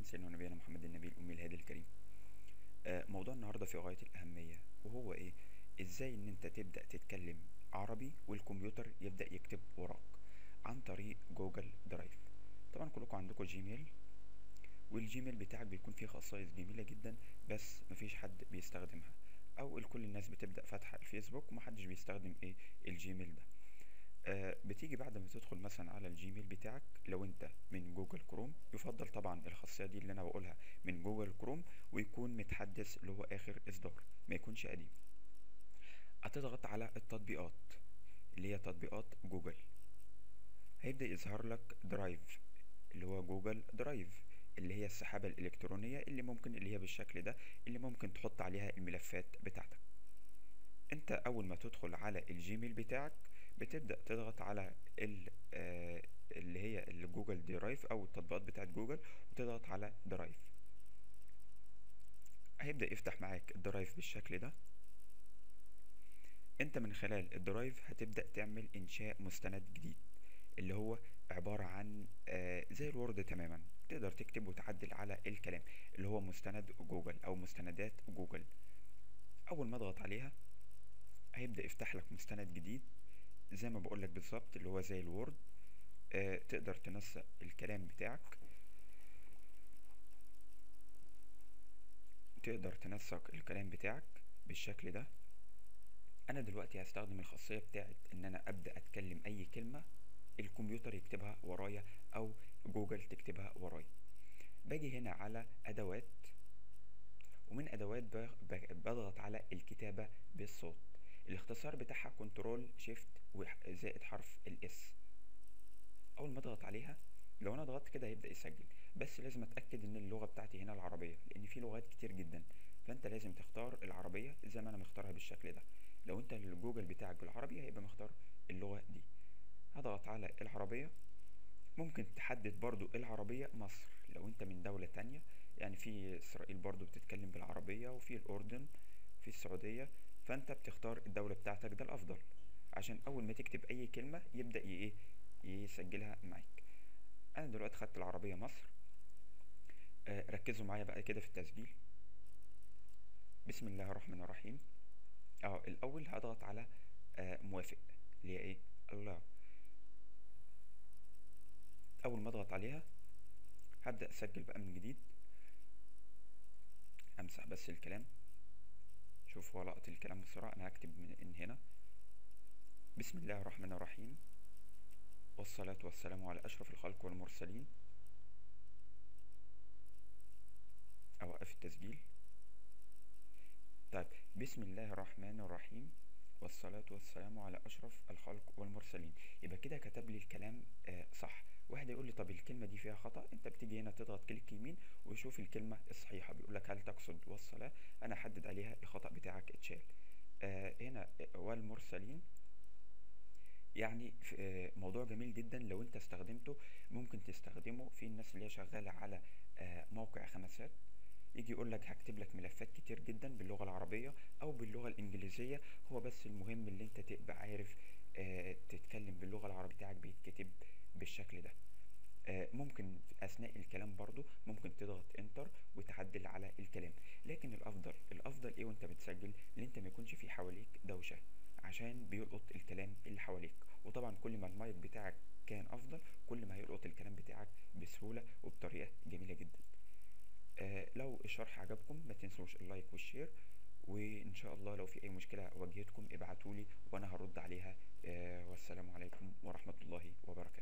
سيدنا ونبينا محمد النبي الأمي الهادي الكريم آه، موضوع النهاردة في غاية الأهمية وهو إيه إزاي إن أنت تبدأ تتكلم عربي والكمبيوتر يبدأ يكتب وراك عن طريق جوجل درايف طبعا كلكم عندكم جيميل والجيميل بتاعك بيكون فيه خصائص جميلة جدا بس مفيش حد بيستخدمها أو كل الناس بتبدأ فاتحة الفيسبوك ومحدش بيستخدم إيه الجيميل ده آه، بتيجي بعد ما تدخل مثلا على الجيميل بتاعك لو انت من جوجل كروم يفضل طبعا الخاصيه دي اللي انا بقولها من جوجل كروم ويكون متحدث اللي هو اخر اصدار ما يكونش قديم هتضغط على التطبيقات اللي هي تطبيقات جوجل هيبدا يظهر لك درايف اللي هو جوجل درايف اللي هي السحابه الالكترونيه اللي ممكن اللي هي بالشكل ده اللي ممكن تحط عليها الملفات بتاعتك انت اول ما تدخل على الجيميل بتاعك بتبدأ تضغط على ال آه اللي هي الجوجل درايف او التطبيقات بتاعت جوجل وتضغط على درايف هيبدأ يفتح معاك الدرايف بالشكل ده انت من خلال الدرايف هتبدأ تعمل انشاء مستند جديد اللي هو عبارة عن آه زي الوورد تماما تقدر تكتب وتعدل على الكلام اللي هو مستند جوجل او مستندات جوجل اول ما اضغط عليها هيبدأ يفتح لك مستند جديد زي ما بقولك بالظبط اللي هو زي الوورد آه تقدر تنسق الكلام بتاعك تقدر تنسق الكلام بتاعك بالشكل ده انا دلوقتي هستخدم الخاصية بتاعت ان انا ابدأ اتكلم اي كلمة الكمبيوتر يكتبها ورايا او جوجل تكتبها ورايا باجي هنا على ادوات ومن ادوات بضغط على الكتابة بالصوت الاختصار بتاعها كنترول شيفت زائد حرف الاس اول ما اضغط عليها لو انا ضغطت كده هيبدا يسجل بس لازم اتاكد ان اللغه بتاعتي هنا العربيه لان في لغات كتير جدا فانت لازم تختار العربيه زي ما انا مختارها بالشكل ده لو انت الجوجل بتاعك بالعربي هيبقى مختار اللغه دي هضغط على العربيه ممكن تحدد برضو العربية مصر لو انت من دولة تانية يعني في اسرائيل برضو بتتكلم بالعربية وفي الاردن في السعودية فانت بتختار الدولة بتاعتك ده الافضل عشان اول ما تكتب اي كلمة يبدأ ايه يسجلها معاك انا دلوقتي خدت العربية مصر آه ركزوا معايا بقى كده في التسجيل بسم الله الرحمن الرحيم اه الاول هضغط على آه موافق اللي هي ايه الله اول ما اضغط عليها هبدأ اسجل بقى من جديد امسح بس الكلام شوف هو لقط الكلام بسرعة أنا هكتب من هنا بسم الله الرحمن الرحيم والصلاة والسلام على أشرف الخلق والمرسلين أوقف التسجيل طيب بسم الله الرحمن الرحيم والصلاة والسلام على أشرف الخلق والمرسلين يبقى كده كتب لي الكلام آه صح واحد يقول لي طب الكلمة دي فيها خطأ انت بتيجي هنا تضغط كليك يمين ويشوف الكلمة الصحيحة بيقول لك هل تقصد والصلاة انا احدد عليها الخطأ بتاعك اتشال آه هنا والمرسلين يعني آه موضوع جميل جدا لو انت استخدمته ممكن تستخدمه في الناس اللي هي شغالة على آه موقع خمسات يجي يقول لك هكتب لك ملفات كتير جدا باللغه العربيه او باللغه الانجليزيه هو بس المهم اللي انت تبقى عارف آه تتكلم باللغه العربيه بتاعك بيتكتب بالشكل ده آه ممكن اثناء الكلام برضو ممكن تضغط انتر وتعدل على الكلام لكن الافضل الافضل ايه وانت بتسجل ان انت ما يكونش في حواليك دوشه عشان بيلقط الكلام اللي حواليك وطبعا كل ما المايك بتاعك كان افضل كل ما هيلقط الكلام بتاعك بسهوله وبطريقه جميله جدا آه لو الشرح عجبكم ما تنسوش اللايك والشير وان شاء الله لو في اي مشكله واجهتكم ابعتولي وانا هرد عليها آه والسلام عليكم ورحمه الله وبركاته